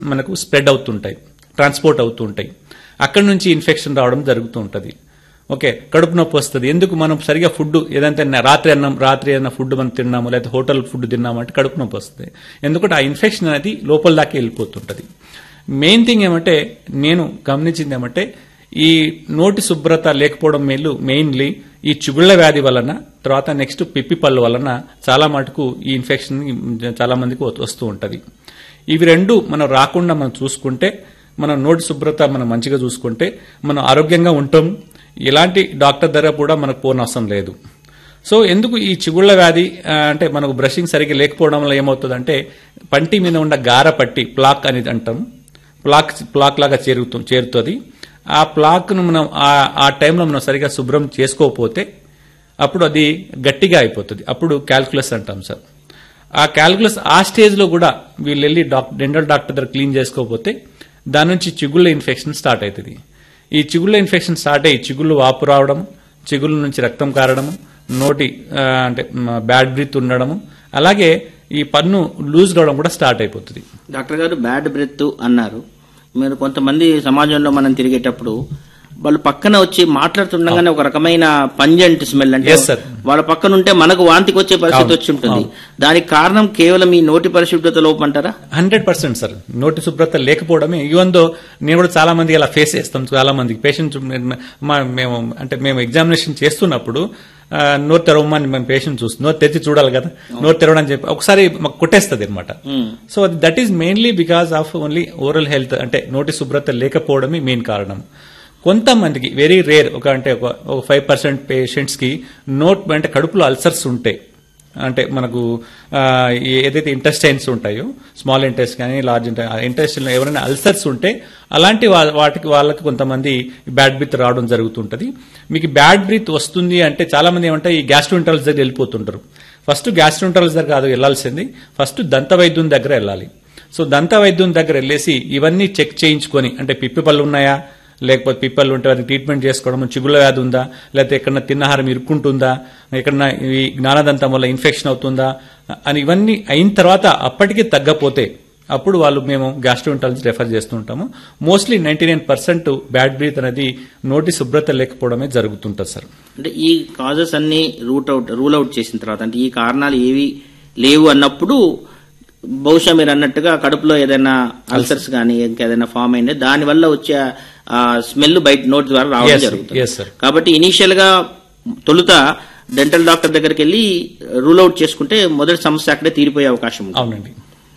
మనకు స్ప్రెడ్ అవుతుంటాయి ట్రాన్స్పోర్ట్ అవుతూ ఉంటాయి అక్కడి నుంచి ఇన్ఫెక్షన్ రావడం జరుగుతూ ఉంటుంది ఓకే కడుపు నొప్పి వస్తుంది ఎందుకు మనం సరిగా ఫుడ్ ఏదంటే న- రాత్రి అన్నం రాత్రి ఏదైనా ఫుడ్ మనం తిన్నాము లేదా హోటల్ ఫుడ్ తిన్నాము అంటే కడుపు నొప్పి వస్తుంది ఎందుకంటే ఆ ఇన్ఫెక్షన్ అనేది లోపల దాకా వెళ్ళిపోతుంటది మెయిన్ థింగ్ ఏమంటే నేను గమనించింది ఏమంటే ఈ నోటి శుభ్రత లేకపోవడం మేలు మెయిన్లీ ఈ చిగుళ్ల వ్యాధి వలన తర్వాత నెక్స్ట్ పిప్పి పళ్ళు వలన చాలా మటుకు ఈ ఇన్ఫెక్షన్ చాలా మందికి వస్తూ- వస్తూ ఉంటది ఇవి రెండు మనం రాకుండా మనం చూసుకుంటే మన నోటి శుభ్రత మనం మంచిగా చూసుకుంటే మనం ఆరోగ్యంగా ఉంటాం ఎలాంటి డాక్టర్ దగ్గర కూడా మనకు పోనవసరం లేదు సో ఎందుకు ఈ చిగుళ్ల వ్యాధి ఆ, అంటే మనకు బ్రషింగ్ సరిగ్గా లేకపోవడం వల్ల ఏమవుతుందంటే పంటి మీద ఉన్న గార పట్టి ప్లాక్ అనేది అంటాం ప్లాక్ ప్లాక్ లాగా చేరుతూ చేరుతుంది ఆ ప్లాక్ను మనం ఆ- ఆ టైంలో మనం సరిగా శుభ్రం చేసుకోకపోతే అప్పుడు అది గట్టిగా అయిపోతుంది అప్పుడు క్యాల్కులస్ అంటాం సార్ ఆ క్యాల్కులస్ ఆ స్టేజ్ లో కూడా వీళ్ళు వెళ్ళి డాక్టర్ డెంటల్ డాక్టర్ దగ్గర క్లీన్ చేసుకోకపోతే దాని నుంచి చిగుళ్ళ ఇన్ఫెక్షన్ స్టార్ట్ అవుతుంది ఈ చిగుళ్ళ ఇన్ఫెక్షన్ స్టార్ట్ అయ్యి చిగుళ్ళు వాపు రావడం చిగుళ్ళ నుంచి రక్తం కారడము నోటి ఆ, అంటే బ్యాడ్ బ్రీత్ ఉండడము అలాగే ఈ పన్ను లూజ్ కావడం కూడా స్టార్ట్ అయిపోతుంది డాక్టర్ గారు బ్యాడ్ బ్రెత్ అన్నారు మీరు కొంతమంది సమాజంలో మనం తిరిగేటప్పుడు వాళ్ళు పక్కన వచ్చి మాట్లాడుతుండగానే ఒక రకమైన పంజెంట్ స్మెల్ అంటే Yes, sir. వాళ్ళ పక్కన ఉంటే మనకు వాంతికి వచ్చే పరిస్థితి వచ్చి ఉంటుంది దానికి కారణం కేవలం ఈ నోటి పరిశుభ్రత లోపం అంటారా హండ్రెడ్ పర్సెంట్ సార్ నోటి శుభ్రత లేకపోవడమే ఈవెన్ దో నేను కూడా చాలా మంది అలా ఫేస్ చేస్తాం చాలా మందికి పేషెంట్స్ మేము అంటే మేము ఎగ్జామినేషన్ చేస్తున్నప్పుడు ఆ, నోరు తెరవమని మేము పేషెంట్ చూసి నోరు తెరిచి చూడాలి కదా నోరు తెరవడం అని చెప్పి ఒకసారి మాకు కొట్టేస్తుంది అనమాట so that is mainly because of only oral health అంటే నోటి శుభ్రత లేకపోవడమే మెయిన్ కారణం కొంతమందికి వెరీ రేర్ ఒక అంటే ఒక ఒక ఫైవ్ పర్సెంట్ పేషెంట్స్ కి నోట్ అంటే కడుపులో అల్సర్స్ ఉంటాయి అంటే మనకు ఆ, ఈ ఏదైతే ఇంటెస్టైన్స్ ఉంటాయో స్మాల్ ఇంటెస్ట్ కానీ లార్జ్ ఇంటెస్టైన్ ఎవరైనా అల్సర్స్ ఉంటే అలాంటి వా- వాటికి వాళ్ళకి కొంతమంది బ్యాడ్ బ్రీత్ రావడం జరుగుతుంటది మీకు బ్యాడ్ బ్రీత్ వస్తుంది అంటే చాలా మంది ఏమంటే ఈ గ్యాస్ట్రోంటల్స్ దగ్గర వెళ్ళిపోతుంటారు ఫస్ట్ గ్యాస్ట్రోంటల్స్ దగ్గర కాదు వెళ్ళాల్సింది ఫస్ట్ దంత వైద్యుని దగ్గర వెళ్ళాలి సో దంత వైద్యుని దగ్గర వెళ్ళేసి ఇవన్నీ చెక్ చేయించుకొని అంటే పిప్పి పళ్ళు ఉన్నాయా లేకపోతే పిప్పలు ఉంటే వాటికి ట్రీట్మెంట్ చేసుకోవడం చిగుళ్ళ వ్యాధి ఉందా లేకపోతే ఎక్కడన్నా తిన్నాహారం ఇరుక్కుంటుందా ఎక్కడన్నా ఈ జ్ఞానదంతం వల్ల ఇన్ఫెక్షన్ అవుతుందా అని ఇవన్నీ అయిన తర్వాత అప్పటికి తగ్గపోతే అప్పుడు వాళ్ళు మేము గ్యాస్ట్రోంటాలజీ రెఫర్ చేస్తుంటాము mostly ninety nine percent bad breath అనేది నోటి శుభ్రత లేకపోవడమే జరుగుతుంటుంది సార్ అంటే ఈ కాజెస్ అన్ని రూట్ అవుట్ రూల్ అవుట్ చేసిన తర్వాత అంటే ఈ కారణాలు ఏవి లేవు అన్నప్పుడు బహుశా మీరు అన్నట్టుగా కడుపులో ఏదైనా అల్సర్స్ కానీ ఇంకేదైనా ఫామ్ అయింది దాని వల్ల వచ్చే స్మెల్ బయట నోటి ద్వారా రావడం Yes, జరుగుతుంది yes, sir. కాబట్టి ఇనీషియల్ గా తొలుత డెంటల్ డాక్టర్ దగ్గరికి వెళ్ళి రూల్ అవుట్ చేసుకుంటే మొదటి సమస్య అక్కడే తీరిపోయే అవకాశం ఉంది అవునండి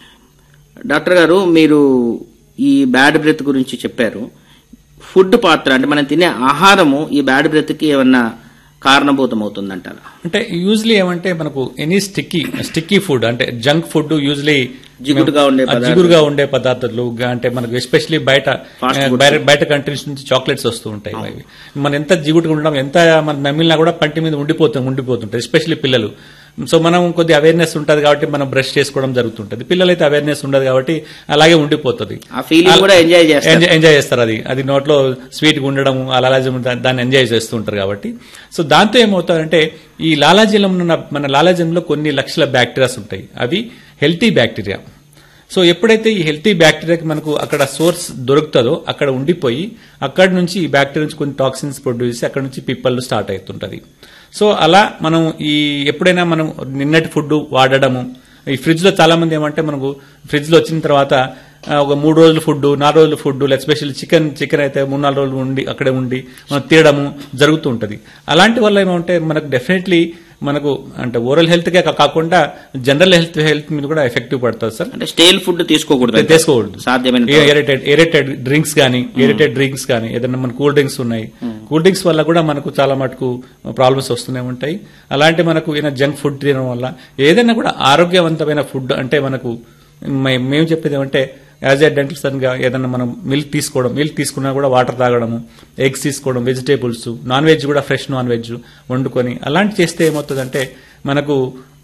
డాక్టర్ గారు మీరు ఈ బ్యాడ్ బ్రెత్ గురించి చెప్పారు ఫుడ్ పాత్ర అంటే మనం తినే ఆహారము ఈ బ్యాడ్ బ్రెత్ కి ఏమన్నా కారణభూతం అవుతుందంటారా అంటే యూజువలీ ఏమంటే మనకు ఎనీ స్టిక్కీ స్టిక్కీ ఫుడ్ అంటే జంక్ ఫుడ్ యూజువలీ జిగురుగా ఉండే పదార్థాలు. జిగురుగా ఉండే పదార్థాలు గా- అంటే మనకు ఎస్పెషల్లీ బయట Fast ఆ, foods. బయట బయట కంట్రీస్ నుంచి చాక్లెట్స్ వస్తూ ఉంటాయి అవి మనం ఎంత జిగుటుగా ఉండడం ఎంత మన నమిలినా కూడా పంటి మీద ఉండిపోతుంది ఉండిపోతుంటాయి ఎస్పెషల్లీ పిల్లలు సో మనం కొద్ది అవేర్నెస్ ఉంటుంది కాబట్టి మనం బ్రష్ చేసుకోవడం జరుగుతుంటది పిల్లలైతే అవేర్నెస్ ఉండదు కాబట్టి అలాగే ఉండిపోతుంది ఆ feeling కూడా enjoy చేస్తారు. ఎంజాయ్ ఎంజాయ్ చేస్తారు అది అది నోట్లో స్వీట్ గా ఉండడం ఆ లాలాజలం దా- దాన్ని ఎంజాయ్ చేస్తూ ఉంటారు కాబట్టి సో దాంతో ఏమవుతారంటే ఈ లాలాజలం ఉన్న మన లాలాజలంలో కొన్ని లక్షల బ్యాక్టీరియాస్ ఉంటాయి అవి హెల్తీ బ్యాక్టీరియా సో ఎప్పుడైతే ఈ హెల్తీ బ్యాక్టీరియాకి మనకు అక్కడ సోర్స్ దొరుకుతుందో అక్కడ ఉండిపోయి అక్కడ నుంచి ఈ బ్యాక్టీరియా నుంచి కొన్ని టాక్సిన్స్ ప్రొడ్యూస్ చేసి అక్కడ నుంచి పిప్పళ్ళు స్టార్ట్ అవుతుంటది సో అలా మనం ఈ ఎప్పుడైనా మనం నిన్నటి ఫుడ్ వాడడము ఈ ఫ్రిడ్జ్ లో చాలా మంది ఏమంటే మనకు ఫ్రిడ్జ్ లో వచ్చిన తర్వాత ఆ, ఒక మూడు రోజులు ఫుడ్ నాలుగు రోజులు ఫుడ్ ఎస్పెషల్లీ చికెన్ చికెన్ అయితే మూడు నాలుగు రోజులు ఉండి అక్కడే ఉండి మనం తినడము జరుగుతూ ఉంటది అలాంటి వల్ల ఏమంటే మనకు డెఫినెట్లీ మనకు అంటే ఓరల్ హెల్త్ కే కాకుండా జనరల్ హెల్త్ హెల్త్ మీద కూడా ఎఫెక్టివ్ పడుతుంది సార్ అంటే స్టేల్ ఫుడ్ తీసుకోకూడదు అంటారు. తీసుకోకూడదు సాధ్యమైన ఏరేటెడ్ ఏరేటెడ్ డ్రింక్స్ కానీ ఏరేటెడ్ డ్రింక్స్ కానీ ఏదైనా మన కూల్ డ్రింక్స్ ఉన్నాయి కూల్ డ్రింక్స్ వల్ల కూడా మనకు చాలా మటుకు ప్రాబ్లమ్స్ వస్తూనే ఉంటాయి అలాంటి మనకు ఏదైనా జంక్ ఫుడ్ తినడం వల్ల ఏదైనా కూడా ఆరోగ్యవంతమైన ఫుడ్ అంటే మనకు మే- మేము చెప్పేది ఏమంటే యాజ్ ఏ డెంటల్ సన్ గా ఏదైనా మనం మిల్క్ తీసుకోవడం మిల్క్ తీసుకున్నా కూడా వాటర్ తాగడము ఎగ్స్ తీసుకోవడం వెజిటేబుల్స్ నాన్ వెజ్ కూడా ఫ్రెష్ నాన్ వెజ్ వండుకొని అలాంటి చేస్తే ఏమవుతుందంటే మనకు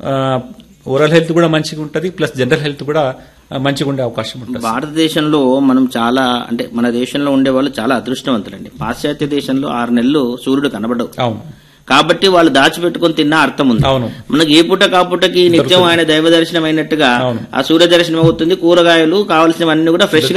ఓరల్ హెల్త్ కూడా మంచిగా ఉంటుంది ప్లస్ జనరల్ హెల్త్ కూడా ఆ, మంచిగా ఉండే అవకాశం ఉంటుంది భారతదేశంలో మనం చాలా అంటే మన దేశంలో ఉండే వాళ్ళు చాలా అదృష్టవంతులండి పాశ్చాత్య దేశంలో ఆరు నెలలు సూర్యుడు కనబడవు అవును కాబట్టి వాళ్ళు దాచిపెట్టుకొని తిన్న అర్థం ఉంది అవును. మనకి ఏ పూట కాపుటకి నిత్యం ఆయన దైవ దర్శనం అయినట్టుగా అవును. ఆ సూర్య దర్శనం అవుతుంది కూరగాయలు కావలసినవన్నీ కూడా ఫ్రెష్